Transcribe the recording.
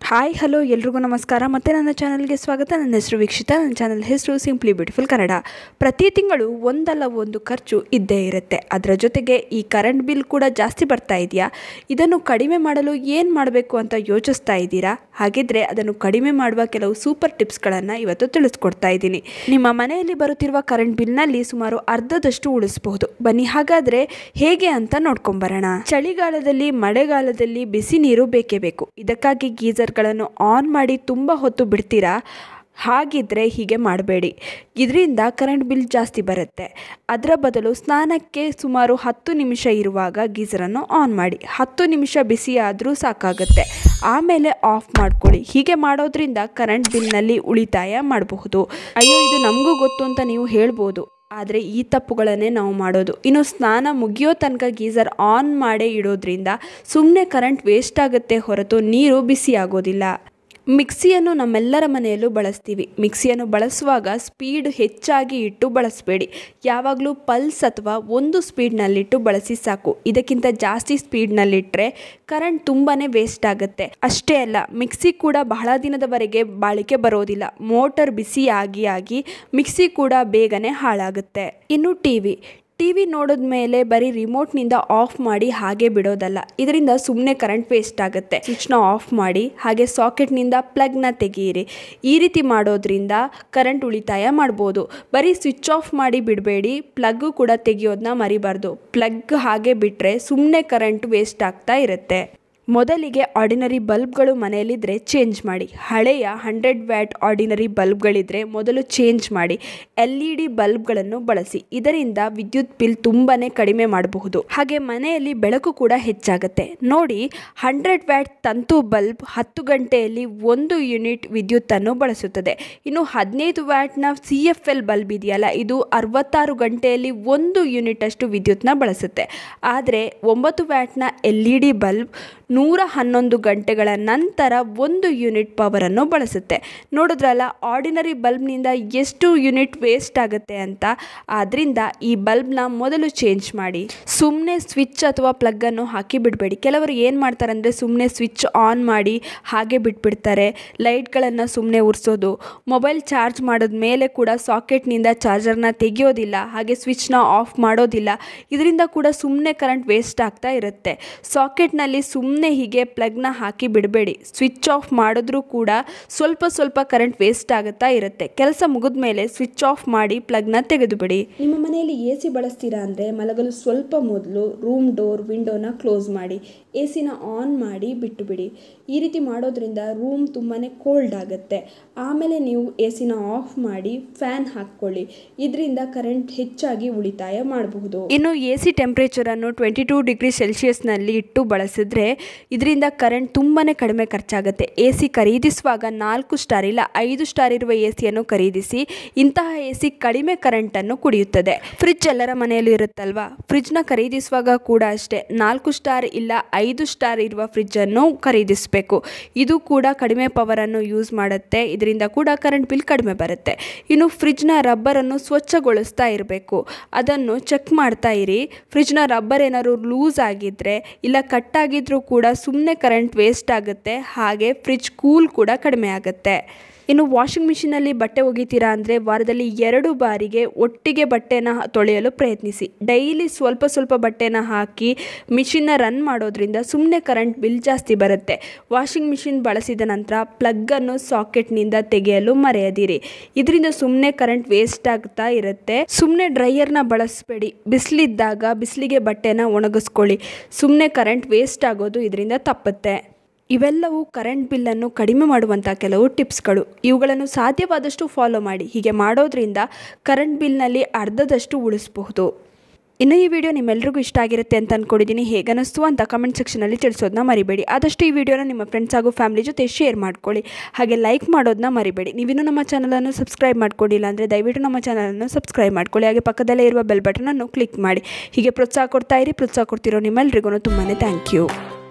hi hello ಎಲ್ರಿಗೂ ನಮಸ್ಕಾರ ಮತ್ತು ನನ್ನ ಚಾನಲ್ಗೆ ಸ್ವಾಗತ ನನ್ನ ಹೆಸರು ವೀಕ್ಷಿತ ನನ್ನ ಚಾನಲ್ ಹೆಸರು ಸಿಂಪ್ಲಿ ಬ್ಯೂಟಿಫುಲ್ ಕನ್ನಡ ಪ್ರತಿ ತಿಂಗಳು ಒಂದಲ್ಲ ಒಂದು ಖರ್ಚು ಇದ್ದೇ ಇರುತ್ತೆ ಅದರ ಜೊತೆಗೆ ಈ ಕರೆಂಟ್ ಬಿಲ್ ಕೂಡ ಜಾಸ್ತಿ ಬರ್ತಾ ಇದೆಯಾ ಇದನ್ನು ಕಡಿಮೆ ಮಾಡಲು ಏನು ಮಾಡಬೇಕು ಅಂತ ಯೋಚಿಸ್ತಾ ಇದ್ದೀರಾ ಹಾಗಿದ್ರೆ ಅದನ್ನು ಕಡಿಮೆ ಮಾಡುವ ಕೆಲವು ಸೂಪರ್ ಟಿಪ್ಸ್ಗಳನ್ನು ಇವತ್ತು ತಿಳಿಸ್ಕೊಡ್ತಾ ಇದ್ದೀನಿ ನಿಮ್ಮ ಮನೆಯಲ್ಲಿ ಬರುತ್ತಿರುವ ಕರೆಂಟ್ ಬಿಲ್ನಲ್ಲಿ ಸುಮಾರು ಅರ್ಧದಷ್ಟು ಉಳಿಸಬಹುದು ಬನ್ನಿ ಹಾಗಾದರೆ ಹೇಗೆ ಅಂತ ನೋಡ್ಕೊಂಬರೋಣ ಚಳಿಗಾಲದಲ್ಲಿ ಮಳೆಗಾಲದಲ್ಲಿ ಬಿಸಿ ನೀರು ಬೇಕೇ ಬೇಕು ಇದಕ್ಕಾಗಿ ಗೀಸರ್ಗಳನ್ನು ಆನ್ ಮಾಡಿ ತುಂಬ ಹೊತ್ತು ಬಿಡ್ತೀರಾ ಹಾಗಿದ್ರೆ ಹೀಗೆ ಮಾಡಬೇಡಿ ಇದರಿಂದ ಕರೆಂಟ್ ಬಿಲ್ ಜಾಸ್ತಿ ಬರುತ್ತೆ ಅದರ ಬದಲು ಸ್ನಾನಕ್ಕೆ ಸುಮಾರು ಹತ್ತು ನಿಮಿಷ ಇರುವಾಗ ಗೀಸರನ್ನು ಆನ್ ಮಾಡಿ ಹತ್ತು ನಿಮಿಷ ಬಿಸಿ ಆದರೂ ಸಾಕಾಗುತ್ತೆ ಆಮೇಲೆ ಆಫ್ ಮಾಡ್ಕೊಳ್ಳಿ ಹೀಗೆ ಮಾಡೋದ್ರಿಂದ ಕರೆಂಟ್ ಬಿಲ್ನಲ್ಲಿ ಉಳಿತಾಯ ಮಾಡಬಹುದು ಅಯ್ಯೋ ಇದು ನಮಗೂ ಗೊತ್ತು ಅಂತ ನೀವು ಹೇಳ್ಬೋದು ಆದರೆ ಈ ತಪ್ಪುಗಳನ್ನೇ ನಾವು ಮಾಡೋದು ಇನ್ನು ಸ್ನಾನ ಮುಗಿಯೋ ತನಕ ಗೀಸರ್ ಆನ್ ಮಾಡೇ ಇಡೋದ್ರಿಂದ ಸುಮ್ಮನೆ ಕರೆಂಟ್ ವೇಸ್ಟ್ ಆಗುತ್ತೆ ಹೊರತು ನೀರು ಬಿಸಿ ಆಗೋದಿಲ್ಲ ಮಿಕ್ಸಿಯನ್ನು ನಮ್ಮೆಲ್ಲರ ಮನೆಯಲ್ಲೂ ಬಳಸ್ತೀವಿ ಮಿಕ್ಸಿಯನ್ನು ಬಳಸುವಾಗ ಸ್ಪೀಡ್ ಹೆಚ್ಚಾಗಿ ಇಟ್ಟು ಬಳಸಬೇಡಿ ಯಾವಾಗಲೂ ಪಲ್ಸ್ ಅಥವಾ ಒಂದು ಸ್ಪೀಡ್ನಲ್ಲಿಟ್ಟು ಬಳಸಿ ಸಾಕು ಇದಕ್ಕಿಂತ ಜಾಸ್ತಿ ಸ್ಪೀಡ್ನಲ್ಲಿಟ್ಟರೆ ಕರೆಂಟ್ ತುಂಬಾ ವೇಸ್ಟ್ ಆಗುತ್ತೆ ಅಷ್ಟೇ ಅಲ್ಲ ಮಿಕ್ಸಿ ಕೂಡ ಬಹಳ ದಿನದವರೆಗೆ ಬಾಳಿಕೆ ಬರೋದಿಲ್ಲ ಮೋಟರ್ ಬಿಸಿ ಆಗಿ ಆಗಿ ಮಿಕ್ಸಿ ಕೂಡ ಬೇಗನೆ ಹಾಳಾಗುತ್ತೆ ಇನ್ನು ಟಿ ವಿ ಟಿ ವಿ ನೋಡಿದ ಮೇಲೆ ಬರೀ ರಿಮೋಟ್ನಿಂದ ಆಫ್ ಮಾಡಿ ಹಾಗೆ ಬಿಡೋದಲ್ಲ ಇದರಿಂದ ಸುಮ್ಮನೆ ಕರೆಂಟ್ ವೇಸ್ಟ್ ಆಗುತ್ತೆ ಸ್ವಿಚ್ನ ಆಫ್ ಮಾಡಿ ಹಾಗೆ ಸಾಕೆಟ್ನಿಂದ ಪ್ಲಗ್ನ ತೆಗೀರಿ ಈ ರೀತಿ ಮಾಡೋದ್ರಿಂದ ಕರೆಂಟ್ ಉಳಿತಾಯ ಮಾಡ್ಬೋದು ಬರೀ ಸ್ವಿಚ್ ಆಫ್ ಮಾಡಿ ಬಿಡಬೇಡಿ ಪ್ಲಗ್ಗು ಕೂಡ ತೆಗಿಯೋದನ್ನ ಮರಿಬಾರ್ದು ಪ್ಲಗ್ ಹಾಗೆ ಬಿಟ್ಟರೆ ಸುಮ್ಮನೆ ಕರೆಂಟ್ ವೇಸ್ಟ್ ಆಗ್ತಾ ಇರುತ್ತೆ ಮೊದಲಿಗೆ ಆರ್ಡಿನರಿ ಬಲ್ಬ್ಗಳು ಮನೆಯಲ್ಲಿದ್ದರೆ ಚೇಂಜ್ ಮಾಡಿ ಹಳೆಯ ಹಂಡ್ರೆಡ್ ವ್ಯಾಟ್ ಆರ್ಡಿನರಿ ಬಲ್ಬ್ಗಳಿದ್ದರೆ ಮೊದಲು ಚೇಂಜ್ ಮಾಡಿ ಎಲ್ ಇ ಡಿ ಬಲ್ಬ್ಗಳನ್ನು ಬಳಸಿ ಇದರಿಂದ ವಿದ್ಯುತ್ ಬಿಲ್ ತುಂಬಾ ಕಡಿಮೆ ಮಾಡಬಹುದು ಹಾಗೆ ಮನೆಯಲ್ಲಿ ಬೆಳಕು ಕೂಡ ಹೆಚ್ಚಾಗುತ್ತೆ ನೋಡಿ ಹಂಡ್ರೆಡ್ ವ್ಯಾಟ್ ತಂತು ಬಲ್ಬ್ ಹತ್ತು ಗಂಟೆಯಲ್ಲಿ ಒಂದು ಯೂನಿಟ್ ವಿದ್ಯುತ್ತನ್ನು ಬಳಸುತ್ತದೆ ಇನ್ನು ಹದಿನೈದು ವ್ಯಾಟ್ನ ಸಿ ಎಫ್ ಎಲ್ ಬಲ್ಬ್ ಇದೆಯಲ್ಲ ಇದು ಅರವತ್ತಾರು ಗಂಟೆಯಲ್ಲಿ ಒಂದು ಯೂನಿಟ್ ಅಷ್ಟು ವಿದ್ಯುತ್ನ ಬಳಸುತ್ತೆ ಆದರೆ ಒಂಬತ್ತು ವ್ಯಾಟ್ನ ಎಲ್ ಇ ಡಿ ಬಲ್ಬ್ ನೂರ ಹನ್ನೊಂದು ಗಂಟೆಗಳ ನಂತರ ಒಂದು ಯೂನಿಟ್ ಪವರನ್ನು ಬಳಸುತ್ತೆ ನೋಡಿದ್ರಲ್ಲ ಆರ್ಡಿನರಿ ಬಲ್ಬ್ನಿಂದ ಎಷ್ಟು ಯೂನಿಟ್ ವೇಸ್ಟ್ ಆಗುತ್ತೆ ಅಂತ ಆದ್ದರಿಂದ ಈ ಬಲ್ಬ್ನ ಮೊದಲು ಚೇಂಜ್ ಮಾಡಿ ಸುಮ್ಮನೆ ಸ್ವಿಚ್ ಅಥವಾ ಪ್ಲಗ್ಗನ್ನು ಹಾಕಿ ಬಿಡಬೇಡಿ ಕೆಲವರು ಏನು ಮಾಡ್ತಾರೆ ಅಂದರೆ ಸುಮ್ಮನೆ ಸ್ವಿಚ್ ಆನ್ ಮಾಡಿ ಹಾಗೆ ಬಿಟ್ಬಿಡ್ತಾರೆ ಲೈಟ್ಗಳನ್ನು ಸುಮ್ಮನೆ ಉರಿಸೋದು ಮೊಬೈಲ್ ಚಾರ್ಜ್ ಮಾಡಿದ ಮೇಲೆ ಕೂಡ ಸಾಕೆಟ್ನಿಂದ ಚಾರ್ಜರ್ನ ತೆಗೆಯೋದಿಲ್ಲ ಹಾಗೆ ಸ್ವಿಚ್ನ ಆಫ್ ಮಾಡೋದಿಲ್ಲ ಇದರಿಂದ ಕೂಡ ಸುಮ್ಮನೆ ಕರೆಂಟ್ ವೇಸ್ಟ್ ಆಗ್ತಾ ಇರುತ್ತೆ ಸಾಕೆಟ್ನಲ್ಲಿ ಸುಮ್ಮನೆ ಹೀಗೆ ಪ್ಲಗ್ನ ಹಾಕಿ ಬಿಡಬೇಡಿ ಸ್ವಿಚ್ ಆಫ್ ಮಾಡಿದ್ರೂ ಕೂಡ ಸ್ವಲ್ಪ ಸ್ವಲ್ಪ ಕರೆಂಟ್ ವೇಸ್ಟ್ ಆಗುತ್ತಾ ಇರುತ್ತೆ ಕೆಲಸ ಮುಗಿದ ಮೇಲೆ ಸ್ವಿಚ್ ಆಫ್ ಮಾಡಿ ಪ್ಲಗ್ನ ತೆಗೆದುಬಿಡಿ ನಿಮ್ಮ ಮನೆಯಲ್ಲಿ ಎ ಸಿ ಬಳಸ್ತೀರಾ ಅಂದರೆ ಮಲಗಲು ಸ್ವಲ್ಪ ಮೊದಲು ರೂಮ್ ಡೋರ್ ವಿಂಡೋನ ಕ್ಲೋಸ್ ಮಾಡಿ ಎ ಸಿನ ಆನ್ ಮಾಡಿ ಬಿಟ್ಟು ಬಿಡಿ ಈ ರೀತಿ ಮಾಡೋದ್ರಿಂದ ರೂಮ್ ತುಂಬಾ ಕೋಲ್ಡ್ ಆಗುತ್ತೆ ಆಮೇಲೆ ನೀವು ಎ ಸಿನ ಆಫ್ ಮಾಡಿ ಫ್ಯಾನ್ ಹಾಕ್ಕೊಳ್ಳಿ ಇದರಿಂದ ಕರೆಂಟ್ ಹೆಚ್ಚಾಗಿ ಉಳಿತಾಯ ಮಾಡಬಹುದು ಇನ್ನು ಎ ಸಿ ಟೆಂಪ್ರೇಚರನ್ನು ಟ್ವೆಂಟಿ ಟೂ ಡಿಗ್ರಿ ಸೆಲ್ಸಿಯಸ್ನಲ್ಲಿ ಇಟ್ಟು ಬಳಸಿದ್ರೆ ಇದರಿಂದ ಕರೆಂಟ್ ತುಂಬಾ ಕಡಿಮೆ ಖರ್ಚಾಗುತ್ತೆ ಎ ಸಿ ಖರೀದಿಸುವಾಗ ನಾಲ್ಕು ಸ್ಟಾರ್ ಇಲ್ಲ ಐದು ಸ್ಟಾರ್ ಇರುವ ಎ ಸಿಯನ್ನು ಖರೀದಿಸಿ ಇಂತಹ ಎ ಸಿ ಕಡಿಮೆ ಕರೆಂಟನ್ನು ಕುಡಿಯುತ್ತದೆ ಫ್ರಿಜ್ ಎಲ್ಲರ ಮನೆಯಲ್ಲಿ ಇರುತ್ತಲ್ವಾ ಫ್ರಿಜ್ನ ಖರೀದಿಸುವಾಗ ಕೂಡ ಅಷ್ಟೇ ನಾಲ್ಕು ಸ್ಟಾರ್ ಇಲ್ಲ ಐದು ಸ್ಟಾರ್ ಇರುವ ಫ್ರಿಜ್ಜನ್ನು ಖರೀದಿಸಬೇಕು ಇದು ಕೂಡ ಕಡಿಮೆ ಪವರನ್ನು ಯೂಸ್ ಮಾಡುತ್ತೆ ಇದರಿಂದ ಕೂಡ ಕರೆಂಟ್ ಬಿಲ್ ಕಡಿಮೆ ಬರುತ್ತೆ ಇನ್ನು ಫ್ರಿಜ್ನ ರಬ್ಬರನ್ನು ಸ್ವಚ್ಛಗೊಳಿಸ್ತಾ ಇರಬೇಕು ಅದನ್ನು ಚೆಕ್ ಮಾಡ್ತಾ ಇರಿ ಫ್ರಿಜ್ನ ರಬ್ಬರ್ ಏನಾದ್ರು ಲೂಸ್ ಆಗಿದ್ದರೆ ಇಲ್ಲ ಕಟ್ಟಾಗಿದ್ರೂ ಕೂಡ ಸುಮ್ಮನೆ ಕರೆಂಟ್ ವೇಸ್ಟ್ ಆಗುತ್ತೆ ಹಾಗೆ ಫ್ರಿಜ್ ಕೂಲ್ ಕೂಡ ಕಡಿಮೆ ಆಗುತ್ತೆ ಇನ್ನು ವಾಷಿಂಗ್ ಮಿಷಿನಲ್ಲಿ ಬಟ್ಟೆ ಒಗಿತೀರಾ ಅಂದರೆ ವಾರದಲ್ಲಿ ಎರಡು ಬಾರಿಗೆ ಒಟ್ಟಿಗೆ ಬಟ್ಟೆನ ತೊಳೆಯಲು ಪ್ರಯತ್ನಿಸಿ ಡೈಲಿ ಸ್ವಲ್ಪ ಸ್ವಲ್ಪ ಬಟ್ಟೆನ ಹಾಕಿ ಮಿಷಿನ್ನ ರನ್ ಮಾಡೋದ್ರಿಂದ ಸುಮ್ಮನೆ ಕರೆಂಟ್ ಬಿಲ್ ಜಾಸ್ತಿ ಬರುತ್ತೆ ವಾಷಿಂಗ್ ಮಿಷಿನ್ ಬಳಸಿದ ನಂತರ ಪ್ಲಗ್ಗನ್ನು ಸಾಕೆಟ್ನಿಂದ ತೆಗೆಯಲು ಮರೆಯದಿರಿ ಇದರಿಂದ ಸುಮ್ಮನೆ ಕರೆಂಟ್ ವೇಸ್ಟ್ ಆಗ್ತಾ ಇರುತ್ತೆ ಸುಮ್ಮನೆ ಡ್ರೈಯರ್ನ ಬಳಸಬೇಡಿ ಬಿಸಿಲಿದ್ದಾಗ ಬಿಸಿಲಿಗೆ ಬಟ್ಟೆನ ಒಣಗಿಸ್ಕೊಳ್ಳಿ ಸುಮ್ಮನೆ ಕರೆಂಟ್ ವೇಸ್ಟ್ ಆಗೋದು ಇದರಿಂದ ತಪ್ಪುತ್ತೆ ಇವೆಲ್ಲವೂ ಕರೆಂಟ್ ಬಿಲ್ಲನ್ನು ಕಡಿಮೆ ಮಾಡುವಂಥ ಕೆಲವು ಟಿಪ್ಸ್ಗಳು ಇವುಗಳನ್ನು ಸಾಧ್ಯವಾದಷ್ಟು ಫಾಲೋ ಮಾಡಿ ಹೀಗೆ ಮಾಡೋದ್ರಿಂದ ಕರೆಂಟ್ ಬಿಲ್ನಲ್ಲಿ ಅರ್ಧದಷ್ಟು ಉಳಿಸಬಹುದು ಇನ್ನು ಈ ವಿಡಿಯೋ ನಿಮ್ಮೆಲ್ರಿಗೂ ಇಷ್ಟ ಆಗಿರುತ್ತೆ ಅಂತ ಅಂದ್ಕೊಂಡಿದ್ದೀನಿ ಹೇಗನ್ನಿಸ್ತು ಅಂತ ಕಮೆಂಟ್ ಸೆಕ್ಷನಲ್ಲಿ ತಿಳಿಸೋದನ್ನ ಮರಿಬೇಡಿ ಆದಷ್ಟು ಈ ವಿಡಿಯೋನ ನಿಮ್ಮ ಫ್ರೆಂಡ್ಸ್ ಹಾಗೂ ಫ್ಯಾಮಿಲಿ ಜೊತೆ ಶೇರ್ ಮಾಡ್ಕೊಳ್ಳಿ ಹಾಗೆ ಲೈಕ್ ಮಾಡೋದನ್ನ ಮರಿಬೇಡಿ ನೀವಿನ್ನೂ ನಮ್ಮ ಚಾನಲನ್ನು ಸಬ್ಸ್ಕ್ರೈಬ್ ಮಾಡ್ಕೊಂಡಿಲ್ಲ ಅಂದರೆ ದಯವಿಟ್ಟು ನಮ್ಮ ಚಾನಲನ್ನು ಸಬ್ಸ್ಕ್ರೈಬ್ ಮಾಡ್ಕೊಳ್ಳಿ ಹಾಗೆ ಪಕ್ಕದಲ್ಲೇ ಇರುವ ಬೆಲ್ ಬಟನನ್ನು ಕ್ಲಿಕ್ ಮಾಡಿ ಹೀಗೆ ಪ್ರೋತ್ಸಾಹ ಕೊಡ್ತಾ ಇರಿ ಪ್ರೋತ್ಸಾಹ ಕೊಡ್ತಿರೋ ನಿಮ್ಮೆಲ್ರಿಗೂ ತುಂಬಾ ಥ್ಯಾಂಕ್ ಯು